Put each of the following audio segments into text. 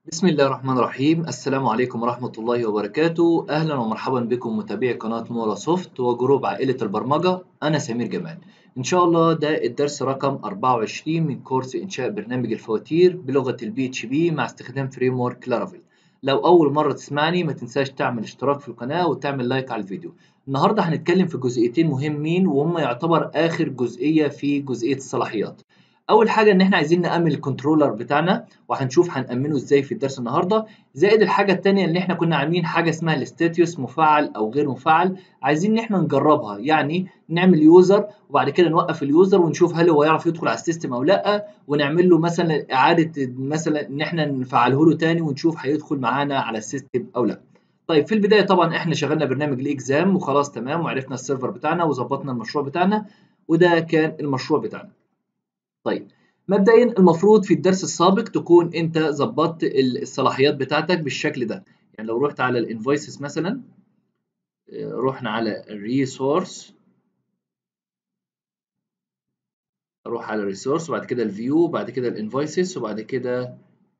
بسم الله الرحمن الرحيم السلام عليكم ورحمة الله وبركاته أهلا ومرحبا بكم متابعي قناة مورا سوفت وجروب عائلة البرمجة أنا سمير جمال إن شاء الله ده الدرس رقم 24 من كورس إنشاء برنامج الفواتير بلغة البي اتش بي مع استخدام فريم ورك لارافيل لو أول مرة تسمعني ما تنساش تعمل اشتراك في القناة وتعمل لايك على الفيديو النهاردة هنتكلم في جزئيتين مهمين وهم يعتبر آخر جزئية في جزئية الصلاحيات اول حاجه ان احنا عايزين نامن الكنترولر بتاعنا وهنشوف هنامنه ازاي في الدرس النهارده زائد الحاجه الثانيه ان احنا كنا عاملين حاجه اسمها الستاتيوس مفعل او غير مفعل عايزين ان احنا نجربها يعني نعمل يوزر وبعد كده نوقف اليوزر ونشوف هل هو يعرف يدخل على السيستم او لا ونعمل له مثلا اعاده مثلا ان احنا نفعله له تاني ونشوف هيدخل معانا على السيستم او لا طيب في البدايه طبعا احنا شغلنا برنامج الاكزام وخلاص تمام وعرفنا السيرفر بتاعنا وظبطنا المشروع بتاعنا وده كان المشروع بتاعنا طيب مبدئيا المفروض في الدرس السابق تكون انت ظبطت الصلاحيات بتاعتك بالشكل ده يعني لو رحت على الانفويسز مثلا رحنا على الريسورس اروح على الريسورس وبعد كده الفيو وبعد كده الانفويسز وبعد كده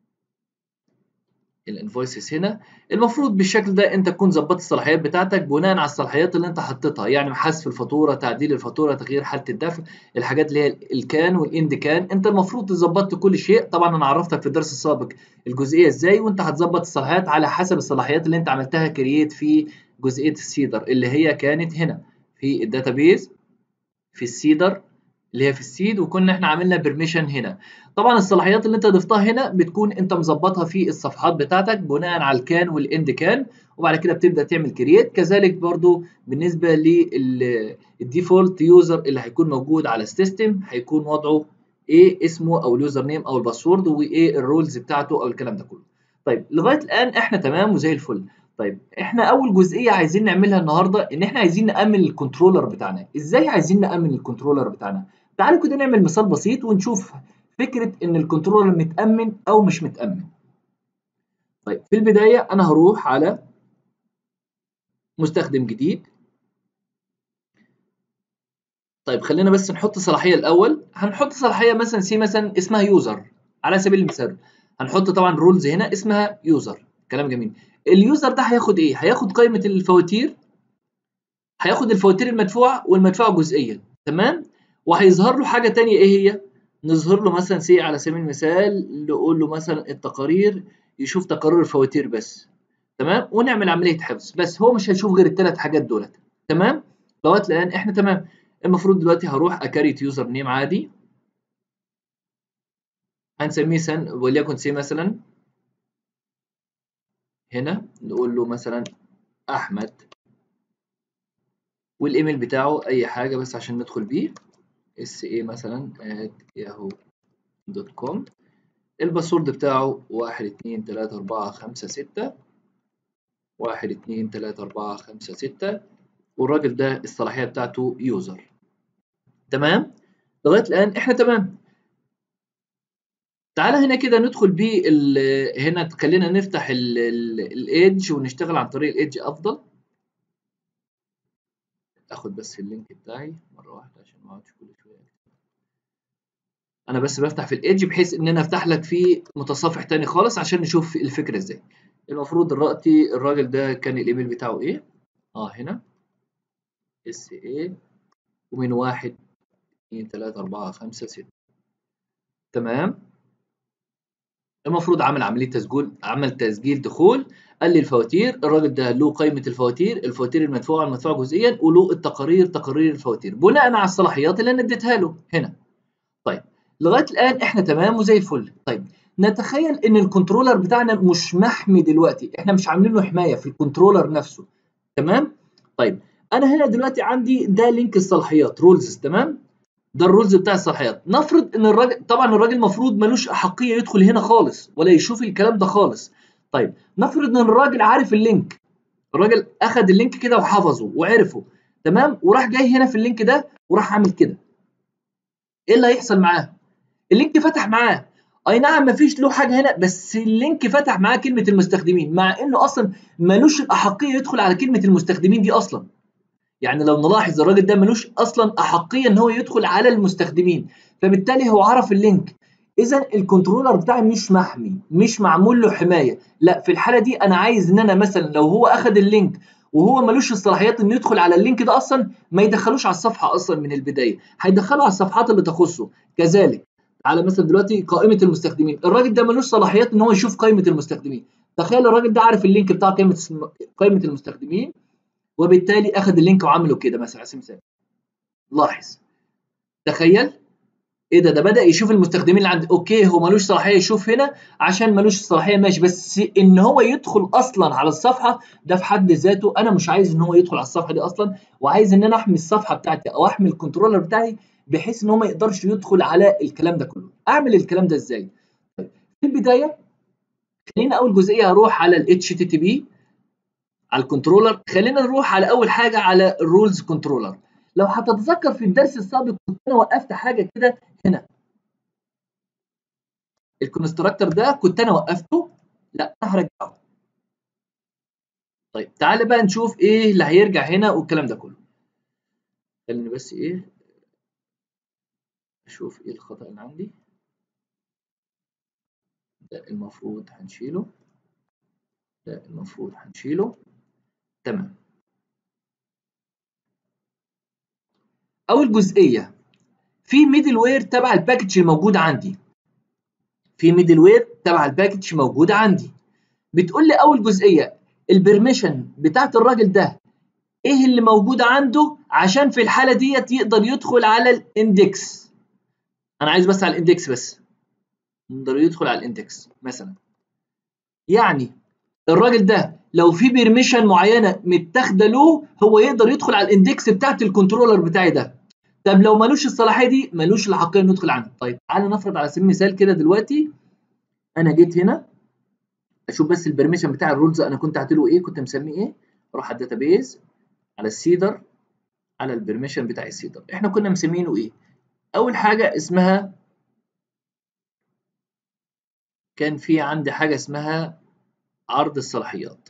الانفويسز هنا المفروض بالشكل ده انت تكون ظبطت الصلاحيات بتاعتك بناء على الصلاحيات اللي انت حطيتها يعني حذف الفاتوره تعديل الفاتوره تغيير حاله الدفع الحاجات اللي هي الكان والاند كان انت المفروض ظبطت كل شيء طبعا انا عرفتك في الدرس السابق الجزئيه ازاي وانت هتظبط الصلاحيات على حسب الصلاحيات اللي انت عملتها كرييت في جزئيه السيدر اللي هي كانت هنا في الداتابيز في السيدر اللي هي في السيد وكنا احنا عملنا بيرميشن هنا طبعا الصلاحيات اللي انت ضفتها هنا بتكون انت مظبطها في الصفحات بتاعتك بناء على الكان والاند كان وبعد كده بتبدا تعمل كرييت كذلك برضو بالنسبه للديفولت يوزر اللي هيكون موجود على السيستم هيكون وضعه ايه اسمه او اليوزر نيم او الباسورد وايه الرولز بتاعته او الكلام ده كله طيب لغايه الان احنا تمام وزي الفل طيب احنا اول جزئيه عايزين نعملها النهارده ان احنا عايزين نامن الكنترولر بتاعنا ازاي عايزين نامن الكنترولر بتاعنا تعالوا كده نعمل مثال بسيط ونشوف فكره ان الكنترولر متامن او مش متامن طيب في البدايه انا هروح على مستخدم جديد طيب خلينا بس نحط صلاحيه الاول هنحط صلاحيه مثلا سي مثلا اسمها يوزر على سبيل المثال هنحط طبعا رولز هنا اسمها يوزر كلام جميل اليوزر ده هياخد ايه هياخد قائمه الفواتير هياخد الفواتير المدفوعه والمدفوعه جزئيا تمام وهيظهر له حاجه ثانيه ايه هي نظهر له مثلا سي على سبيل المثال نقول له مثلا التقارير يشوف تقارير الفواتير بس تمام ونعمل عمليه حفظ بس هو مش هيشوف غير الثلاث حاجات دولت تمام لغايه الان احنا تمام المفروض دلوقتي هروح اكريت يوزر نيم عادي هنسميه سن وليكن سي مثلا هنا نقول له مثلا احمد والايميل بتاعه اي حاجه بس عشان ندخل بيه اس اي مثلا yahoo.com الباسورد بتاعه واحد اتنين تلاتة أربعة خمسة ستة واحد اتنين تلاتة أربعة خمسة ستة والراجل ده الصلاحية بتاعته يوزر تمام لغاية الآن إحنا تمام تعالى هنا كده ندخل بيه هنا خلينا نفتح الايدج ونشتغل عن طريق الايدج أفضل اخد بس اللينك بتاعي مره واحده عشان ما اقعدش كل شويه انا بس بفتح في الايدج بحيث ان انا افتح لك في متصفح تاني خالص عشان نشوف الفكره ازاي المفروض دلوقتي الراجل ده كان الايميل بتاعه ايه اه هنا اس اي ومن واحد اتنين تلاته اربعه خمسه سته تمام المفروض عمل عمليه تسجيل عمل تسجيل دخول قال لي الفواتير الراجل ده له قائمه الفواتير الفواتير المدفوعه المدفوعه جزئيا وله التقارير تقارير الفواتير بناء على الصلاحيات اللي انا اديتها له هنا طيب لغايه الان احنا تمام وزي الفل طيب نتخيل ان الكنترولر بتاعنا مش محمي دلوقتي احنا مش عاملين له حمايه في الكنترولر نفسه تمام طيب انا هنا دلوقتي عندي ده لينك الصلاحيات رولز تمام ده الرولز بتاع الصلاحيات نفرض ان الراجل طبعا الراجل المفروض ملوش احقيه يدخل هنا خالص ولا يشوف الكلام ده خالص طيب نفرض ان الراجل عارف اللينك الراجل اخد اللينك كده وحفظه وعرفه تمام وراح جاي هنا في اللينك ده وراح عامل كده ايه اللي هيحصل معاه اللينك فتح معاه اي نعم مفيش له حاجه هنا بس اللينك فتح معاه كلمه المستخدمين مع انه اصلا ملوش الاحقيه يدخل على كلمه المستخدمين دي اصلا يعني لو نلاحظ الراجل ده ملوش اصلا احقيه ان هو يدخل على المستخدمين فبالتالي هو عرف اللينك اذا الكنترولر بتاعي مش محمي مش معمول له حمايه لا في الحاله دي انا عايز ان انا مثلا لو هو اخذ اللينك وهو ملوش الصلاحيات انه يدخل على اللينك ده اصلا ما يدخلوش على الصفحه اصلا من البدايه هيدخله على الصفحات اللي تخصه كذلك على مثلا دلوقتي قائمه المستخدمين الراجل ده ملوش صلاحيات ان هو يشوف قائمه المستخدمين تخيل الراجل ده عارف اللينك بتاع قائمه قائمه المستخدمين وبالتالي اخذ اللينك وعمله كده مثلا على سبيل المثال لاحظ تخيل ايه ده ده بدا يشوف المستخدمين اللي عند اوكي هو ملوش صلاحيه يشوف هنا عشان ملوش صلاحيه ماشي بس ان هو يدخل اصلا على الصفحه ده في حد ذاته انا مش عايز ان هو يدخل على الصفحه دي اصلا وعايز ان انا احمي الصفحه بتاعتي او احمي الكنترولر بتاعي بحيث ان هو ما يقدرش يدخل على الكلام ده كله اعمل الكلام ده ازاي طيب في البدايه خلينا اول جزئيه هروح على ال HTTP على الكنترولر خلينا نروح على اول حاجه على الرولز كنترولر لو هتتذكر في الدرس السابق كنت انا وقفت حاجه كده هنا الكونستراكتور ده كنت انا وقفته لا انا هرجعه طيب تعالى بقى نشوف ايه اللي هيرجع هنا والكلام ده كله خليني بس ايه اشوف ايه الخطأ اللي عندي ده المفروض هنشيله ده المفروض هنشيله تمام اول جزئيه في ميدل وير تبع الباكج الموجود عندي في ميدل وير تبع الباكج موجوده عندي بتقول لي اول جزئيه البرميشن بتاعت الراجل ده ايه اللي موجود عنده عشان في الحاله ديت يقدر يدخل على الاندكس انا عايز بس على الاندكس بس يقدر يدخل على الاندكس مثلا يعني الراجل ده لو في بيرميشن معينه متاخده له هو يقدر يدخل على الاندكس بتاعت الكنترولر بتاعي ده طب لو ملوش الصلاحيه دي ملوش الحقيه انه يدخل عنده طيب تعالى نفرض على سبيل المثال كده دلوقتي انا جيت هنا اشوف بس البرميشن بتاع الرولز انا كنت هعتله ايه كنت مسميه ايه اروح على الداتابيز على السيدر على البرميشن بتاع السيدر احنا كنا مسمينه ايه اول حاجه اسمها كان في عندي حاجه اسمها عرض الصلاحيات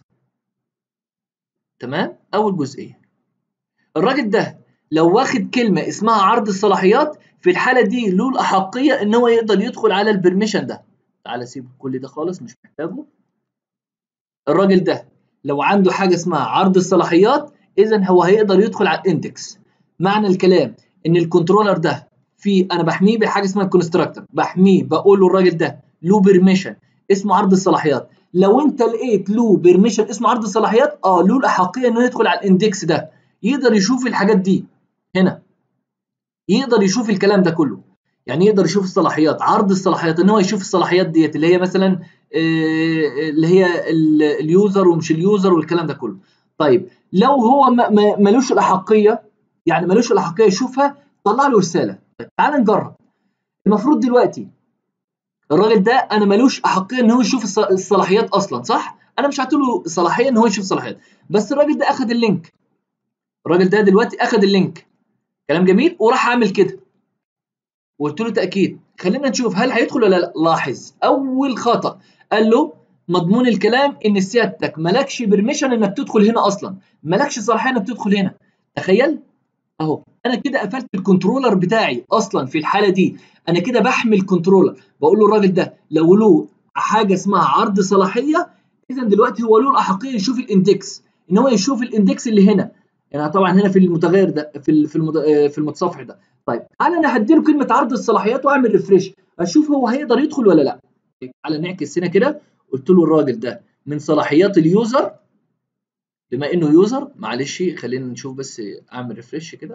تمام اول جزئيه الراجل ده لو واخد كلمه اسمها عرض الصلاحيات في الحاله دي له الاحقيه ان هو يقدر يدخل على البرميشن ده تعالى سيب كل ده خالص مش محتاجه الراجل ده لو عنده حاجه اسمها عرض الصلاحيات اذا هو هيقدر يدخل على الاندكس معنى الكلام ان الكنترولر ده في انا بحميه بحاجه اسمها الكونستراكتور بحميه بقول له الراجل ده له بيرميشن اسمه عرض الصلاحيات لو انت لقيت له بيرميشن اسمه عرض الصلاحيات اه له الاحقيه انه يدخل على الاندكس ده يقدر يشوف الحاجات دي هنا يقدر يشوف الكلام ده كله يعني يقدر يشوف الصلاحيات عرض الصلاحيات ان هو يشوف الصلاحيات ديت اللي هي مثلا اللي هي اليوزر ومش اليوزر والكلام ده كله طيب لو هو ملوش الاحقيه يعني ملوش الاحقيه يشوفها طلع له رساله طيب تعال نجرب المفروض دلوقتي الراجل ده انا ملوش احقيه ان هو يشوف الصلاحيات اصلا صح انا مش هعطيله صلاحيه ان هو يشوف الصلاحيات بس الراجل ده اخذ اللينك الراجل ده دلوقتي اخذ اللينك كلام جميل وراح عامل كده وقلت له تاكيد خلينا نشوف هل هيدخل ولا لا لاحظ اول خطا قال له مضمون الكلام ان سيادتك مالكش برميشن انك تدخل هنا اصلا مالكش صلاحيه انك تدخل هنا تخيل اهو انا كده قفلت الكنترولر بتاعي اصلا في الحاله دي انا كده بحمي الكنترولر بقول له الراجل ده لو له حاجه اسمها عرض صلاحيه اذا دلوقتي هو له الاحقيه يشوف الاندكس ان هو يشوف الاندكس اللي هنا يعني طبعا هنا في المتغير ده في في في المتصفح ده طيب تعالى انا هدي له كلمه عرض الصلاحيات واعمل ريفريش اشوف هو هيقدر يدخل ولا لا تعالى نعكس هنا كده قلت له الراجل ده من صلاحيات اليوزر بما انه يوزر معلش خلينا نشوف بس اعمل ريفريش كده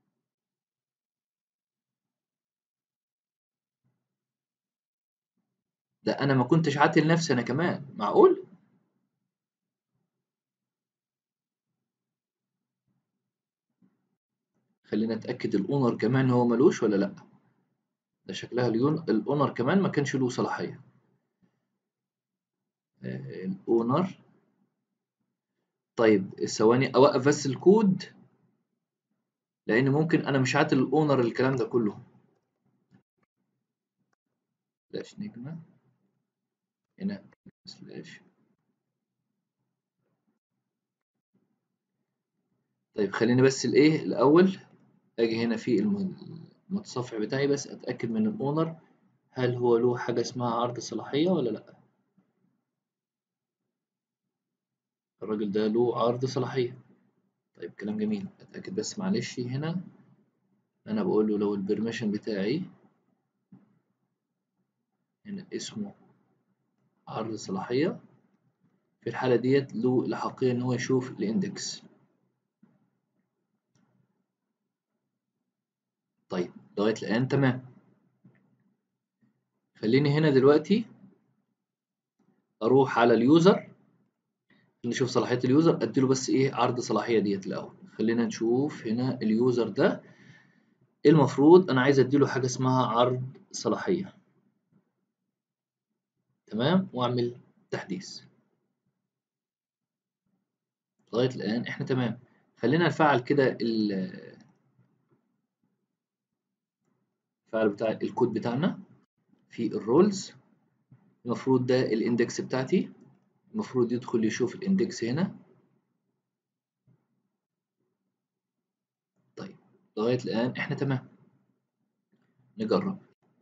ده انا ما كنتش عاتل نفسي انا كمان معقول خلينا نتاكد الاونر كمان هو ملوش ولا لا ده شكلها اليون الاونر كمان ما كانش له صلاحيه الاونر طيب ثواني اوقف بس الكود لان ممكن انا مش عاتل الاونر الكلام ده كله سلاش نجمه هنا سلاش طيب خليني بس الايه الاول اجي هنا في المتصفح بتاعي بس اتاكد من الاونر هل هو له حاجة اسمها عرض صلاحية ولا لأ؟ الراجل ده له عرض صلاحية طيب كلام جميل أتأكد بس معلش هنا أنا بقول له لو البرميشن بتاعي هنا اسمه عرض صلاحية في الحالة ديت له الأحقية إن هو يشوف الإندكس طيب لغاية الآن تمام خليني هنا دلوقتي أروح على اليوزر نشوف صلاحية اليوزر أديله بس إيه عرض صلاحية ديت الأول خلينا نشوف هنا اليوزر ده المفروض أنا عايز أديله حاجة اسمها عرض صلاحية تمام وأعمل تحديث لغاية الآن إحنا تمام خلينا نفعل كده الفعل بتاع الكود بتاعنا في الرولز المفروض ده الاندكس بتاعتي المفروض يدخل يشوف الاندكس هنا طيب لغاية الآن احنا تمام نجرب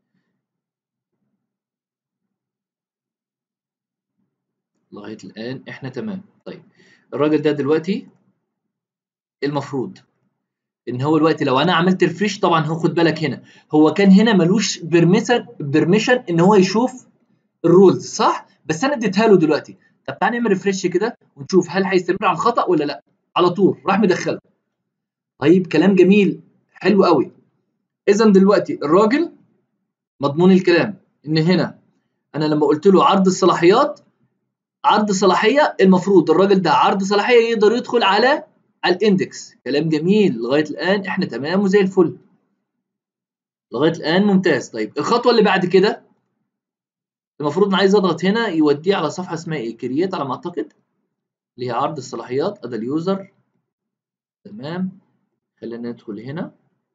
لغاية الآن احنا تمام طيب الراجل ده دلوقتي المفروض ان هو دلوقتي لو انا عملت ريفريش طبعا هو خد بالك هنا هو كان هنا ملوش بيرميشن بيرميشن ان هو يشوف الرولز صح بس انا اديتها له دلوقتي طب تعالى نعمل ريفريش كده ونشوف هل هيستمر على الخطا ولا لا على طول راح مدخله طيب كلام جميل حلو قوي اذا دلوقتي الراجل مضمون الكلام ان هنا انا لما قلت له عرض الصلاحيات عرض صلاحيه المفروض الراجل ده عرض صلاحيه يقدر يدخل على الاندكس كلام جميل لغايه الان احنا تمام وزي الفل لغايه الان ممتاز طيب الخطوه اللي بعد كده المفروض انا عايز اضغط هنا يوديه على صفحه اسمها ايه كرييت على ما اعتقد اللي هي عرض الصلاحيات ادي اليوزر تمام خلينا ندخل هنا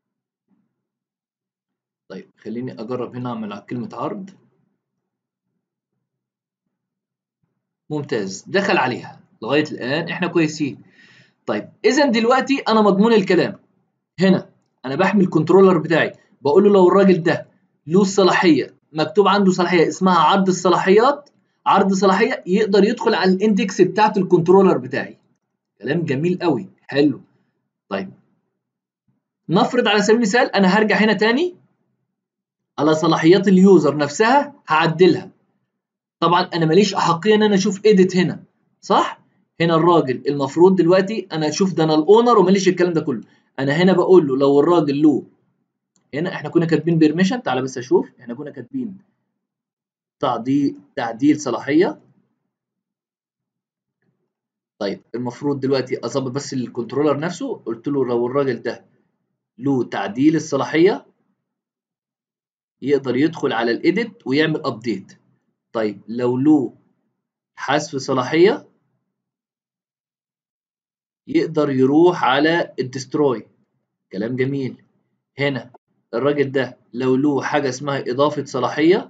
طيب خليني اجرب هنا اعمل كلمه عرض ممتاز دخل عليها لغايه الان احنا كويسين طيب اذا دلوقتي انا مضمون الكلام هنا انا بحمل الكنترولر بتاعي بقول له لو الراجل ده له الصلاحيه مكتوب عنده صلاحيه اسمها عرض الصلاحيات عرض صلاحيه يقدر يدخل على الاندكس بتاعت الكنترولر بتاعي كلام جميل قوي حلو طيب نفرض على سبيل المثال انا هرجع هنا تاني على صلاحيات اليوزر نفسها هعدلها طبعا انا ماليش احقيه ان انا اشوف ايديت هنا صح هنا الراجل المفروض دلوقتي انا اشوف ده انا الاونر وماليش الكلام ده كله انا هنا بقول له لو الراجل له هنا احنا كنا كاتبين بيرميشن تعالى بس اشوف احنا كنا كاتبين تعديل تعديل صلاحيه طيب المفروض دلوقتي اظبط بس الكنترولر نفسه قلت له لو الراجل ده له تعديل الصلاحيه يقدر يدخل على الايديت ويعمل ابديت طيب لو له حذف صلاحيه يقدر يروح على الدستروي كلام جميل هنا الراجل ده لو له حاجة اسمها إضافة صلاحية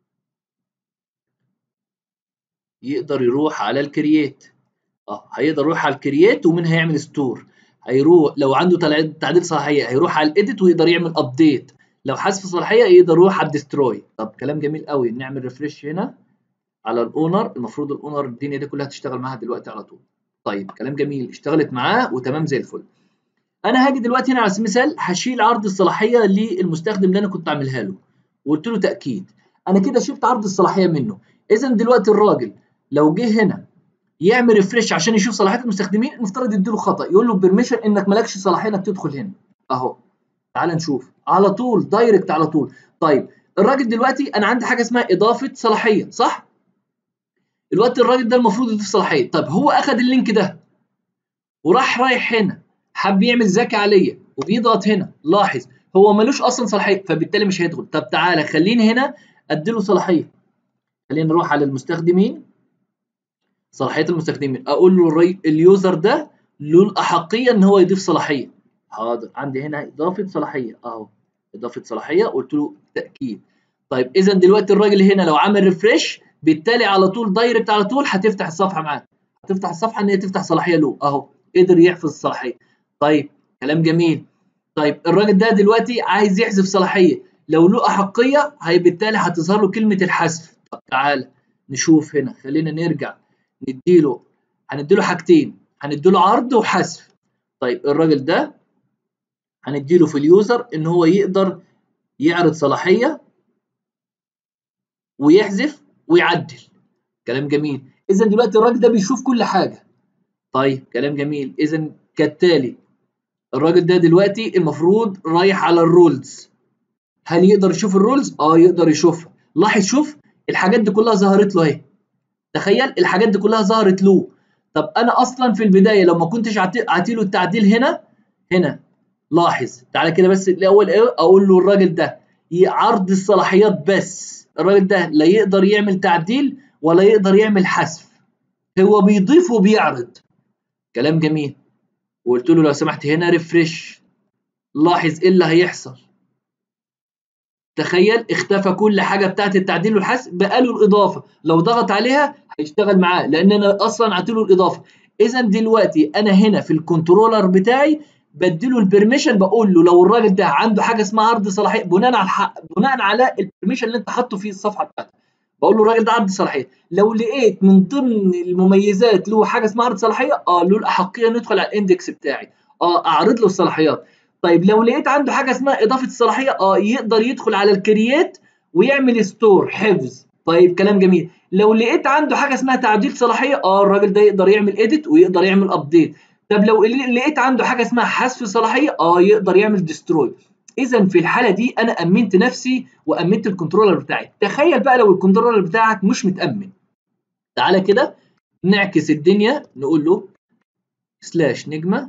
يقدر يروح على الكرييت اه هيقدر يروح على الكرييت ومنها يعمل ستور هيروح لو عنده تعديل صلاحية هيروح على الإيديت ويقدر يعمل أبديت لو حذف صلاحية يقدر يروح على الدستروي طب كلام جميل قوي نعمل ريفريش هنا على الأونر المفروض الأونر الدنيا دي كلها تشتغل معاها دلوقتي على طول طيب كلام جميل اشتغلت معاه وتمام زي الفل انا هاجي دلوقتي هنا على سبيل المثال هشيل عرض الصلاحيه للمستخدم اللي انا كنت عاملها له وقلت له تاكيد انا كده شلت عرض الصلاحيه منه اذا دلوقتي الراجل لو جه هنا يعمل ريفريش عشان يشوف صلاحيات المستخدمين المفترض يديله خطا يقول له بيرميشن انك مالكش صلاحيه انك تدخل هنا اهو تعال نشوف على طول دايركت على طول طيب الراجل دلوقتي انا عندي حاجه اسمها اضافه صلاحيه صح دلوقتي الراجل ده المفروض يضيف صلاحيه طب هو اخذ اللينك ده وراح رايح هنا حب يعمل ذكي عليا وبيضغط هنا لاحظ هو ملوش اصلا صلاحيه فبالتالي مش هيدخل طب تعالى خليني هنا اديله صلاحيه خلينا نروح على المستخدمين صلاحيه المستخدمين اقول له الري... اليوزر ده له الاحقيه ان هو يضيف صلاحيه حاضر عندي هنا اضافه صلاحيه اهو اضافه صلاحيه قلت له تاكيد طيب اذا دلوقتي الراجل هنا لو عمل ريفريش بالتالي على طول دايركت على طول هتفتح الصفحه معاه هتفتح الصفحه ان هي تفتح صلاحيه له اهو قدر يحفظ الصلاحيه طيب كلام جميل طيب الراجل ده دلوقتي عايز يحذف صلاحيه لو له احقيه هي بالتالي هتظهر له كلمه الحذف طب تعالى نشوف هنا خلينا نرجع نديله هنديله حاجتين هنديله عرض وحذف طيب الراجل ده هنديله في اليوزر ان هو يقدر يعرض صلاحيه ويحذف ويعدل كلام جميل اذا دلوقتي الراجل ده بيشوف كل حاجه طيب كلام جميل اذا كالتالي الراجل ده دلوقتي المفروض رايح على الرولز هل يقدر يشوف الرولز اه يقدر يشوفها لاحظ شوف الحاجات دي كلها ظهرت له اهي تخيل الحاجات دي كلها ظهرت له طب انا اصلا في البدايه لو ما كنتش عاطيله التعديل هنا هنا لاحظ تعالى كده بس الاول ايه اقول له الراجل ده عرض الصلاحيات بس الراجل ده لا يقدر يعمل تعديل ولا يقدر يعمل حذف هو بيضيف وبيعرض كلام جميل وقلت له لو سمحت هنا ريفرش لاحظ ايه اللي هيحصل تخيل اختفى كل حاجه بتاعت التعديل والحذف بقى له الاضافه لو ضغط عليها هيشتغل معاه لان انا اصلا عطيله الاضافه اذا دلوقتي انا هنا في الكنترولر بتاعي بديله البرميشن بقول له لو الراجل ده عنده حاجه اسمها عرض صلاحيه بناء على الحق بناء على البرميشن اللي انت حاطه في الصفحه بتاعتك بقول له الراجل ده عرض صلاحيه لو لقيت من ضمن المميزات له حاجه اسمها عرض صلاحيه اه له الاحقيه انه يدخل على الاندكس بتاعي اه اعرض له الصلاحيات طيب لو لقيت عنده حاجه اسمها اضافه الصلاحيه اه يقدر يدخل على الكرييت ويعمل ستور حفظ طيب كلام جميل لو لقيت عنده حاجه اسمها تعديل صلاحيه اه الراجل ده يقدر يعمل اديت ويقدر يعمل ابديت طب لو لقيت عنده حاجه اسمها حذف صلاحيه اه يقدر يعمل ديستروي اذا في الحاله دي انا امنت نفسي وامنت الكنترولر بتاعي تخيل بقى لو الكنترولر بتاعك مش متامن تعالى كده نعكس الدنيا نقول له سلاش نجمه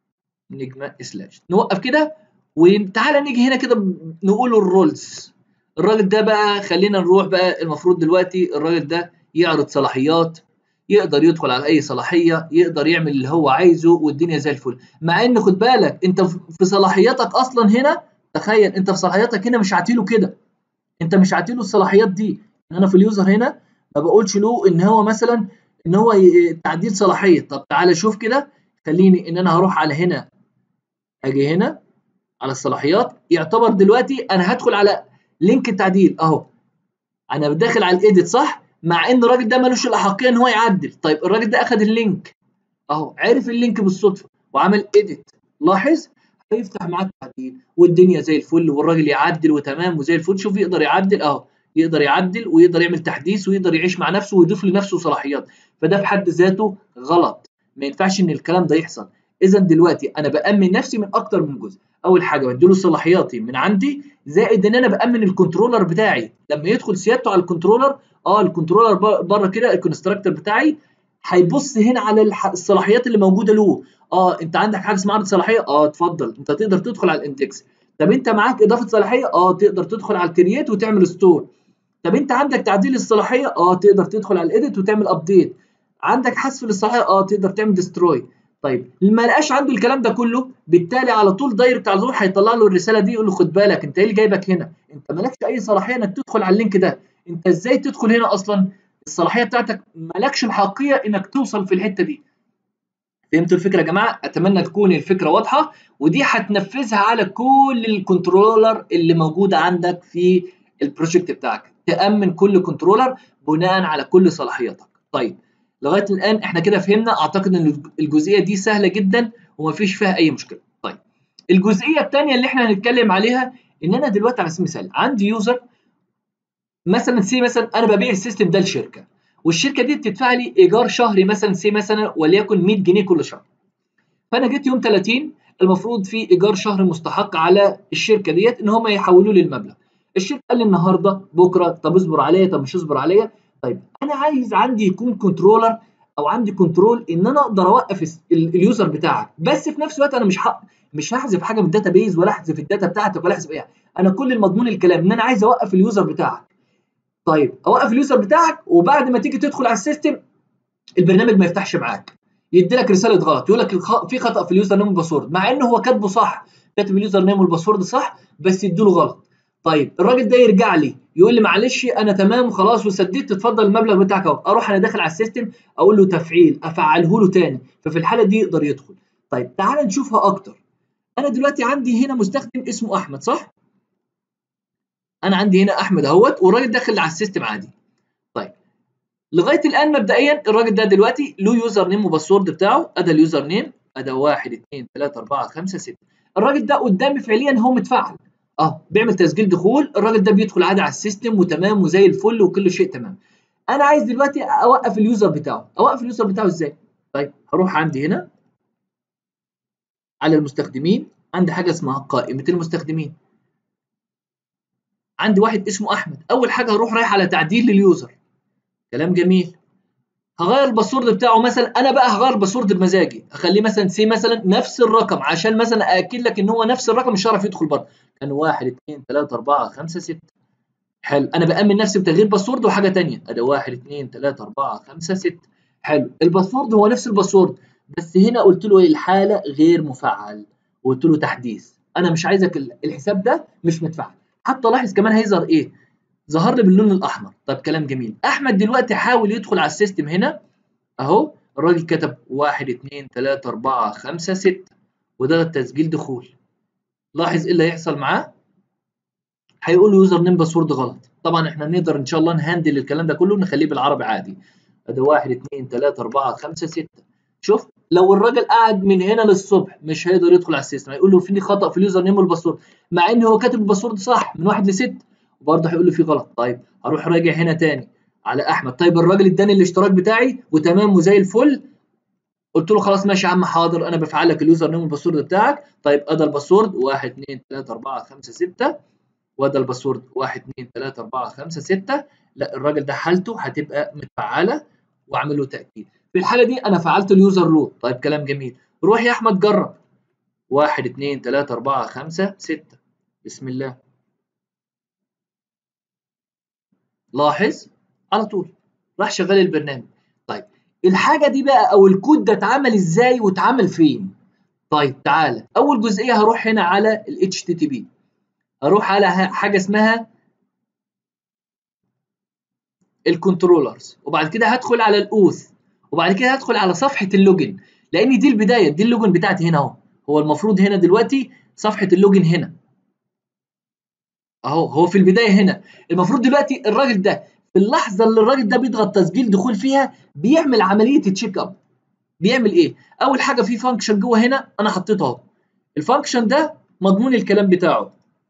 نجمه سلاش نوقف كده وتعالى نيجي هنا كده نقول الرولز الراجل ده بقى خلينا نروح بقى المفروض دلوقتي الراجل ده يعرض صلاحيات يقدر يدخل على اي صلاحيه يقدر يعمل اللي هو عايزه والدنيا زي الفل مع ان خد بالك انت في صلاحياتك اصلا هنا تخيل انت في صلاحياتك هنا مش عاطيله كده انت مش عاطيله الصلاحيات دي انا في اليوزر هنا ما بقولش له ان هو مثلا ان هو تعديل صلاحيه طب تعالى شوف كده خليني ان انا هروح على هنا اجي هنا على الصلاحيات يعتبر دلوقتي انا هدخل على لينك التعديل اهو انا داخل على الايديت صح مع ان الراجل ده ملوش الاحقيه ان هو يعدل طيب الراجل ده اخد اللينك اهو عرف اللينك بالصدفه وعمل ايديت لاحظ هيفتح معاك تعديل والدنيا زي الفل والراجل يعدل وتمام وزي الفل شوف يقدر يعدل اهو يقدر يعدل ويقدر يعمل تحديث ويقدر يعيش مع نفسه ويضيف لنفسه صلاحيات فده في حد ذاته غلط ما ينفعش ان الكلام ده يحصل اذا دلوقتي انا بامن نفسي من اكتر من جزء اول حاجه بديله صلاحياتي من عندي زائد ان انا بامن الكنترولر بتاعي لما يدخل سيادته على الكنترولر اه الكنترولر بره كده الكونستراكتور بتاعي هيبص هنا على الصلاحيات اللي موجوده له اه انت عندك حاجه اسمها عرض صلاحيه اه اتفضل انت تقدر تدخل على الاندكس طب انت معاك اضافه صلاحيه اه تقدر تدخل على الكرييت وتعمل ستور طب انت عندك تعديل الصلاحيه اه تقدر تدخل على الايديت وتعمل ابديت عندك حذف للصلاحيه اه تقدر تعمل ديستروي طيب ما لقاش عنده الكلام ده كله بالتالي على طول دايركت على طول هيطلع له الرساله دي يقول له خد بالك انت ايه اللي جايبك هنا انت مالكش اي صلاحيه انك تدخل على اللينك ده انت ازاي تدخل هنا اصلا الصلاحيه بتاعتك مالكش الحقيه انك توصل في الحته دي فهمتوا الفكره يا جماعه اتمنى تكون الفكره واضحه ودي هتنفذها على كل الكنترولر اللي موجوده عندك في البروجكت بتاعك تامن كل كنترولر بناء على كل صلاحياتك طيب لغايه الان احنا كده فهمنا اعتقد ان الجزئيه دي سهله جدا ومفيش فيها اي مشكله طيب الجزئيه الثانيه اللي احنا هنتكلم عليها ان انا دلوقتي على سبيل المثال عندي يوزر مثلا سي مثلا انا ببيع السيستم ده لشركه والشركه دي بتدفع لي ايجار شهري مثلا سي مثلا وليكن 100 جنيه كل شهر فانا جيت يوم 30 المفروض في ايجار شهر مستحق على الشركه ديت ان هم يحولوا لي المبلغ الشركه قال لي النهارده بكره طب اصبر عليا طب مش اصبر عليا طيب انا عايز عندي يكون كنترولر او عندي كنترول ان انا اقدر اوقف اليوزر بتاعك بس في نفس الوقت انا مش حق مش هحذف حاجه من الداتا بيز ولا احذف الداتا بتاعتك ولا احذف ايه انا كل المضمون الكلام ان انا عايز اوقف اليوزر بتاعك طيب اوقف اليوزر بتاعك وبعد ما تيجي تدخل على السيستم البرنامج ما يفتحش معاك يدي لك رساله غلط يقول لك في خطا في اليوزر نيم والباسورد مع انه هو كاتبه صح كاتب اليوزر نيم والباسورد صح بس يديله غلط طيب الراجل ده يرجع لي يقول لي معلش انا تمام خلاص وسددت اتفضل المبلغ بتاعك اهو اروح انا داخل على السيستم اقول له تفعيل افعله له تاني ففي الحاله دي يقدر يدخل طيب تعال نشوفها اكتر انا دلوقتي عندي هنا مستخدم اسمه احمد صح انا عندي هنا احمد اهوت والراجل داخل على السيستم عادي طيب لغايه الان مبدئيا الراجل ده دلوقتي له يوزر نيم وباسورد بتاعه ادي اليوزر نيم ادي 1 2 3 4 5 6 الراجل ده قدامي فعليا هو متفعل اه بيعمل تسجيل دخول الراجل ده بيدخل عادي على السيستم وتمام وزي الفل وكل شيء تمام انا عايز دلوقتي اوقف اليوزر بتاعه اوقف اليوزر بتاعه ازاي طيب هروح عندي هنا على المستخدمين عندي حاجه اسمها قائمه المستخدمين عندي واحد اسمه احمد اول حاجه هروح رايح على تعديل لليوزر كلام جميل هغير الباسورد بتاعه مثلا انا بقى هغير الباسورد بمزاجي اخليه مثلا سي مثلا نفس الرقم عشان مثلا ااكد لك ان هو نفس الرقم مش هيعرف يدخل برضه كان 1 2 3 4 5 6 حلو انا بامن نفسي بتغيير باسورد وحاجه ثانيه ادي 1 2 3 4 5 6 حلو الباسورد هو نفس الباسورد بس هنا قلت له ايه الحاله غير مفعل وقلت له تحديث انا مش عايزك الحساب ده مش متفعل حتى لاحظ كمان هيظهر ايه ظهر لي باللون الاحمر طيب كلام جميل احمد دلوقتي حاول يدخل على السيستم هنا اهو الراجل كتب 1 2 3 4 5 6 وده تسجيل دخول لاحظ ايه اللي هيحصل معاه هيقول له يوزر نيم باسورد غلط طبعا احنا نقدر ان شاء الله نهندل الكلام ده كله نخليه بالعربي عادي ادي 1 2 3 4 5 6 شوف لو الراجل قعد من هنا للصبح مش هيقدر يدخل على السيستم هيقول له في خطا في اليوزر نيم والباسورد مع ان هو كاتب الباسورد صح من 1 ل 6 وبرضه هيقول له في غلط طيب هروح راجع هنا تاني على احمد طيب الراجل اداني الاشتراك بتاعي وتمام وزي الفل قلت له خلاص ماشي يا عم حاضر انا بفعل لك اليوزر نيم والباسورد بتاعك طيب ادي الباسورد 1 2 3 4 5 6 وده الباسورد 1 2 3 4 5 6 لا الراجل ده حالته هتبقى متفعله واعمل له تاكيد في الحاله دي انا فعلت اليوزر رو طيب كلام جميل روح يا احمد جرب 1 2 3 4 5 6 بسم الله لاحظ على طول راح شغال البرنامج طيب الحاجه دي بقى او الكود ده اتعمل ازاي واتعمل فين طيب تعالى اول جزئيه هروح هنا على ال HTTP هروح على حاجه اسمها الكنترولرز وبعد كده هدخل على الاوث وبعد كده هدخل على صفحه اللوجن لان دي البدايه دي اللوجن بتاعتي هنا اهو هو المفروض هنا دلوقتي صفحه اللوجن هنا اهو هو في البدايه هنا المفروض دلوقتي الراجل ده في اللحظه اللي الراجل ده بيضغط تسجيل دخول فيها بيعمل عمليه تشيك اب بيعمل ايه اول حاجه في فانكشن جوه هنا انا حطيته اهو الفانكشن ده مضمون الكلام بتاعه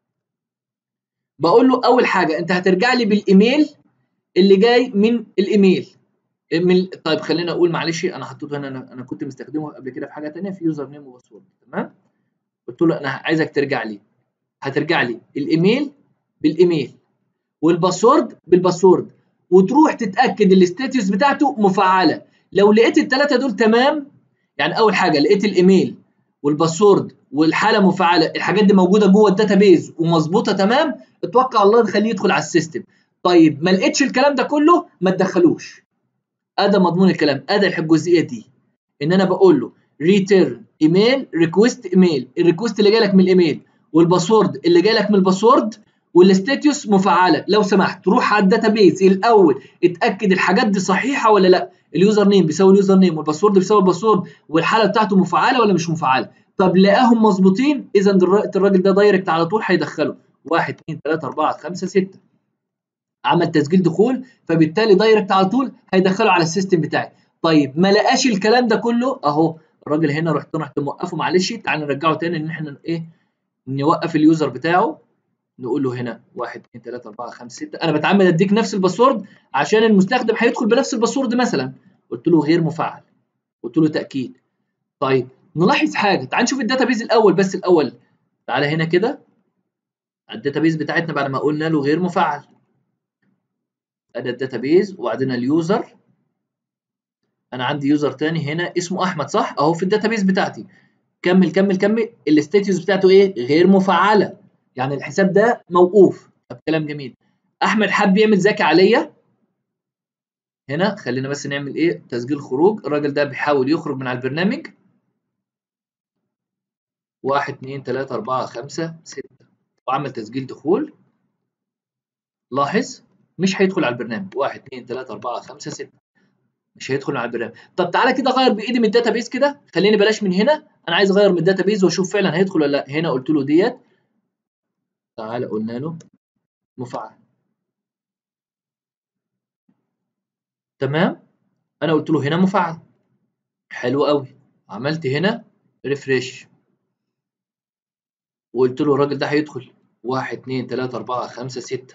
بقول له اول حاجه انت هترجع لي بالايميل اللي جاي من الايميل من طيب خلينا اقول معلش انا حطيته هنا انا, أنا كنت مستخدمه قبل كده في حاجه ثانيه في يوزر نيم وباسورد تمام قلت له انا عايزك ترجع لي هترجع لي الايميل بالايميل والباسورد بالباسورد وتروح تتاكد الاستاتيوس بتاعته مفعله لو لقيت الثلاثه دول تمام يعني اول حاجه لقيت الايميل والباسورد والحاله مفعله الحاجات دي موجوده جوه الداتابيز ومظبوطه تمام اتوقع الله تخليه يدخل على السيستم طيب ما لقيتش الكلام ده كله ما تدخلوش ادي مضمون الكلام ادي الجزئيه دي ان انا بقول له ريتيرن ايميل ريكوست ايميل الريكوست اللي جالك من الايميل والباسورد اللي جالك من الباسورد والستاتيوس مفعله لو سمحت روح على الداتابيز الاول اتاكد الحاجات دي صحيحه ولا لا اليوزر نيم بيساوي اليوزر نيم والباسورد بيساوي الباسورد والحاله بتاعته مفعله ولا مش مفعله طب لقاهم مظبوطين اذا الراجل ده دايركت على طول هيدخله 1 2 3 4 5 6 عمل تسجيل دخول فبالتالي دايركت على طول هيدخله على السيستم بتاعي طيب ما لقاش الكلام ده كله اهو الراجل هنا رحت رحت موقفه معلش تعال نرجعه تاني ان احنا ايه نوقف اليوزر بتاعه نقول له هنا 1 2 3 4 5 6 انا بتعمد اديك نفس الباسورد عشان المستخدم هيدخل بنفس الباسورد مثلا قلت له غير مفعل قلت له تاكيد طيب نلاحظ حاجه تعال نشوف الداتابيز الاول بس الاول تعالى هنا كده الداتابيز بتاعتنا بعد ما قلنا له غير مفعل ادي الداتابيز وبعدين اليوزر انا عندي يوزر تاني هنا اسمه احمد صح اهو في الداتابيز بتاعتي كمل كمل كمل الستاتيوس بتاعته ايه غير مفعله يعني الحساب ده موقوف طب كلام جميل احمد حب يعمل ذكي عليا هنا خلينا بس نعمل ايه تسجيل خروج الراجل ده بيحاول يخرج من على البرنامج واحد اتنين تلاتة أربعة خمسة ستة وعمل تسجيل دخول لاحظ مش هيدخل على البرنامج واحد اتنين تلاتة أربعة خمسة ستة مش هيدخل على البرنامج طب تعالى كده غير بايدي من الداتابيز كده خليني بلاش من هنا انا عايز اغير من الداتابيز واشوف فعلا هيدخل ولا لا هنا قلت له ديت تعالى قلنا له مفعل تمام انا قلت له هنا مفعل حلو قوي عملت هنا ريفريش وقلت له الراجل ده هيدخل واحد اتنين تلاتة أربعة خمسة ستة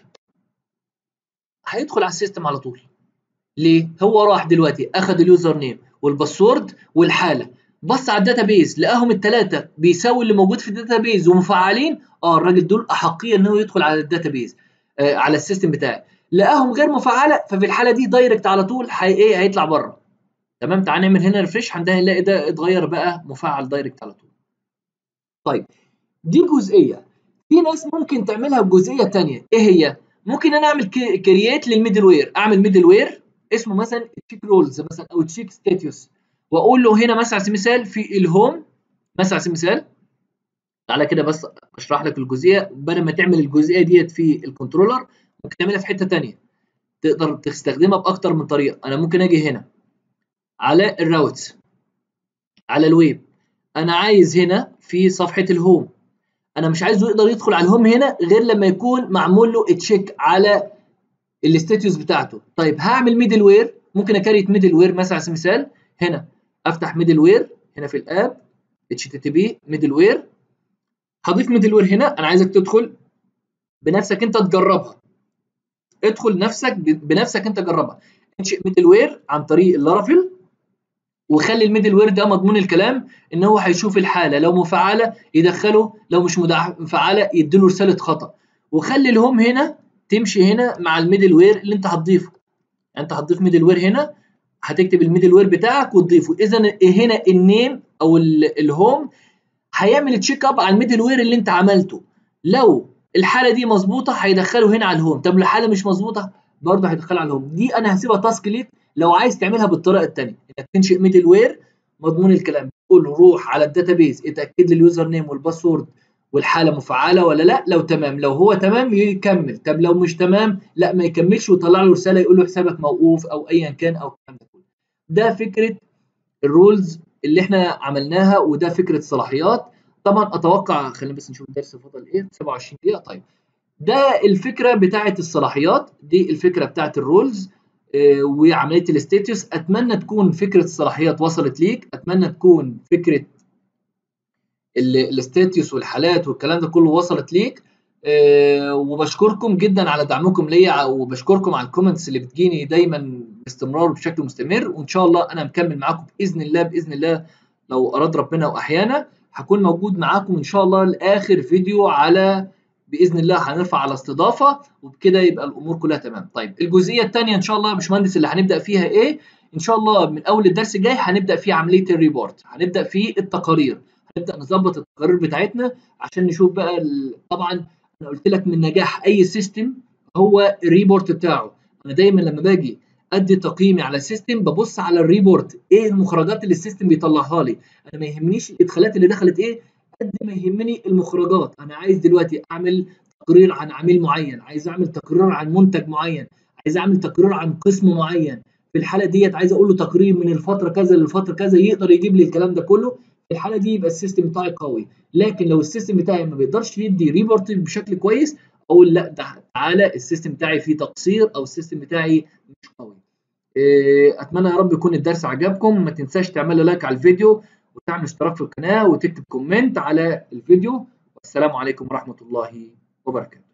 هيدخل على السيستم على طول ليه؟ هو راح دلوقتي أخد اليوزر نيم والباسورد والحالة بص على الداتابيز لقاهم الثلاثة بيساوي اللي موجود في الداتابيز ومفعلين اه الراجل دول أحقية إن هو يدخل على الداتابيز آه على السيستم بتاعي لقاهم غير مفعلة ففي الحالة دي دايركت على طول هي ايه هيطلع بره تمام تعال نعمل هنا ريفريش هنلاقي ده اتغير بقى مفعل دايركت على طول طيب دي جزئيه في ناس ممكن تعملها بجزئيه ثانيه ايه هي ممكن انا اعمل كرييت للميدل وير اعمل ميدل وير اسمه مثلا تشيك رولز مثلا او تشيك ستاتيوس واقول له هنا مثلا على سبيل المثال في الهوم مثلا على سبيل المثال تعالى كده بس اشرح لك الجزئيه بدل ما تعمل الجزئيه ديت في الكنترولر ممكن تعملها في حته ثانيه تقدر تستخدمها باكتر من طريقه انا ممكن اجي هنا على الراوتس على الويب انا عايز هنا في صفحه الهوم انا مش عايزه يقدر يدخل على الهوم هنا غير لما يكون معمول له تشيك على الستاتيوس بتاعته طيب هعمل ميدل وير ممكن اكريت ميدل وير مثلا على سبيل المثال هنا افتح ميدل وير هنا في الاب اتش تي تي بي ميدل وير هضيف ميدل وير هنا انا عايزك تدخل بنفسك انت تجربها ادخل نفسك بنفسك انت جربها انشئ ميدل وير عن طريق اللارافيل وخلي الميدل وير ده مضمون الكلام ان هو هيشوف الحاله لو مفعله يدخله لو مش مفعله يديله رساله خطا وخلي الهوم هنا تمشي هنا مع الميدل وير اللي انت هتضيفه يعني انت هتضيف ميدل وير هنا هتكتب الميدل وير بتاعك وتضيفه اذا هنا النيم او الهوم هيعمل تشيك اب على الميدل وير اللي انت عملته لو الحاله دي مظبوطه هيدخله هنا على الهوم طب لو الحاله مش مظبوطه برضه هيدخله على الهوم دي انا هسيبها تاسك ليك لو عايز تعملها بالطريقه الثانيه انك تنشئ ميدل وير مضمون الكلام تقول له روح على الداتابيز اتاكد لي اليوزر نيم والباسورد والحاله مفعله ولا لا لو تمام لو هو تمام يكمل طب لو مش تمام لا ما يكملش ويطلع له رساله يقول له حسابك موقوف او ايا كان او الكلام ده كله ده فكره الرولز اللي احنا عملناها وده فكره الصلاحيات طبعا اتوقع خلينا بس نشوف الدرس فضل ايه 27 دقيقه طيب ده الفكره بتاعه الصلاحيات دي الفكره بتاعه الرولز وعمليه الاستاتيوس اتمنى تكون فكره الصلاحيات وصلت ليك اتمنى تكون فكره الاستاتيوس والحالات والكلام ده كله وصلت ليك وبشكركم جدا على دعمكم ليا وبشكركم على الكومنتس اللي بتجيني دايما باستمرار وبشكل مستمر وان شاء الله انا مكمل معاكم باذن الله باذن الله لو اراد ربنا واحيانا هكون موجود معاكم ان شاء الله لاخر فيديو على باذن الله هنرفع على استضافه وبكده يبقى الامور كلها تمام طيب الجزئيه الثانيه ان شاء الله يا باشمهندس اللي هنبدا فيها ايه ان شاء الله من اول الدرس الجاي هنبدا في عمليه الريبورت هنبدا في التقارير هنبدا نظبط التقارير بتاعتنا عشان نشوف بقى طبعا انا قلت لك من نجاح اي سيستم هو الريبورت بتاعه انا دايما لما باجي ادي تقييمي على السيستم ببص على الريبورت ايه المخرجات اللي السيستم بيطلعها لي انا ما يهمنيش الادخالات اللي دخلت ايه قد ما يهمني المخرجات انا عايز دلوقتي اعمل تقرير عن عميل معين عايز اعمل تقرير عن منتج معين عايز اعمل تقرير عن قسم معين في الحاله ديت عايز اقول له تقرير من الفتره كذا للفتره كذا يقدر يجيب لي الكلام ده كله في الحاله دي يبقى السيستم بتاعي قوي لكن لو السيستم بتاعي ما بيقدرش يدي ريبورت بشكل كويس اقول لا ده تعالى السيستم بتاعي فيه تقصير او السيستم بتاعي مش قوي اتمنى يا رب يكون الدرس عجبكم ما تنساش تعمل لايك على الفيديو وتعمل اشتراك في القناه وتكتب كومنت على الفيديو والسلام عليكم ورحمه الله وبركاته